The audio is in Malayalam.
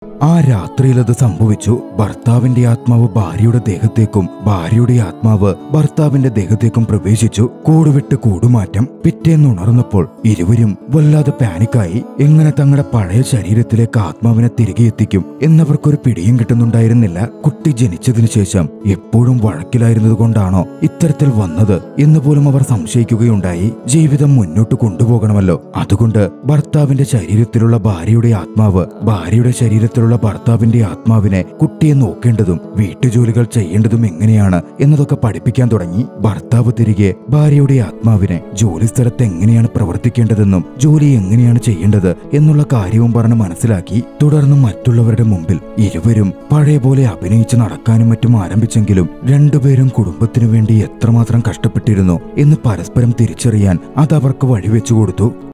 ആ രാത്രിയിൽ അത് സംഭവിച്ചു ഭർത്താവിന്റെ ആത്മാവ് ഭാര്യയുടെ ദേഹത്തേക്കും ഭാര്യയുടെ ആത്മാവ് ഭർത്താവിന്റെ ദേഹത്തേക്കും പ്രവേശിച്ചു കൂടുവിട്ട് കൂടുമാറ്റം പിറ്റേന്ന് ഉണർന്നപ്പോൾ ഇരുവരും വല്ലാതെ പാനിക്കായി എങ്ങനെ തങ്ങളുടെ പഴയ ശരീരത്തിലേക്ക് ആത്മാവിനെ തിരികെ എത്തിക്കും എന്നവർക്കൊരു പിടിയും കിട്ടുന്നുണ്ടായിരുന്നില്ല കുട്ടി ജനിച്ചതിനു ശേഷം എപ്പോഴും വഴക്കിലായിരുന്നത് കൊണ്ടാണോ ഇത്തരത്തിൽ വന്നത് എന്ന് പോലും അവർ സംശയിക്കുകയുണ്ടായി ജീവിതം മുന്നോട്ട് കൊണ്ടുപോകണമല്ലോ അതുകൊണ്ട് ഭർത്താവിന്റെ ശരീരത്തിലുള്ള ഭാര്യയുടെ ആത്മാവ് ഭാര്യയുടെ ശരീരത്തിലുള്ള ഭർത്താവിന്റെ ആത്മാവിനെ കുട്ടിയെ നോക്കേണ്ടതും വീട്ടുജോലികൾ ചെയ്യേണ്ടതും എങ്ങനെയാണ് എന്നതൊക്കെ പഠിപ്പിക്കാൻ തുടങ്ങി ഭർത്താവ് തിരികെ ഭാര്യയുടെ ആത്മാവിനെ ജോലി സ്ഥലത്ത് എങ്ങനെയാണ് പ്രവർത്തിക്കേണ്ടതെന്നും ജോലി എങ്ങനെയാണ് ചെയ്യേണ്ടത് എന്നുള്ള കാര്യവും പറഞ്ഞ് മനസ്സിലാക്കി തുടർന്ന് മറ്റുള്ളവരുടെ മുമ്പിൽ ഇരുവരും പഴയ പോലെ അഭിനയിച്ച് നടക്കാനും മറ്റും ആരംഭിച്ചെങ്കിലും രണ്ടുപേരും കുടുംബത്തിനു വേണ്ടി എത്രമാത്രം കഷ്ടപ്പെട്ടിരുന്നു എന്ന് പരസ്പരം തിരിച്ചറിയാൻ അത് അവർക്ക് വഴിവെച്ചു കൊടുത്തു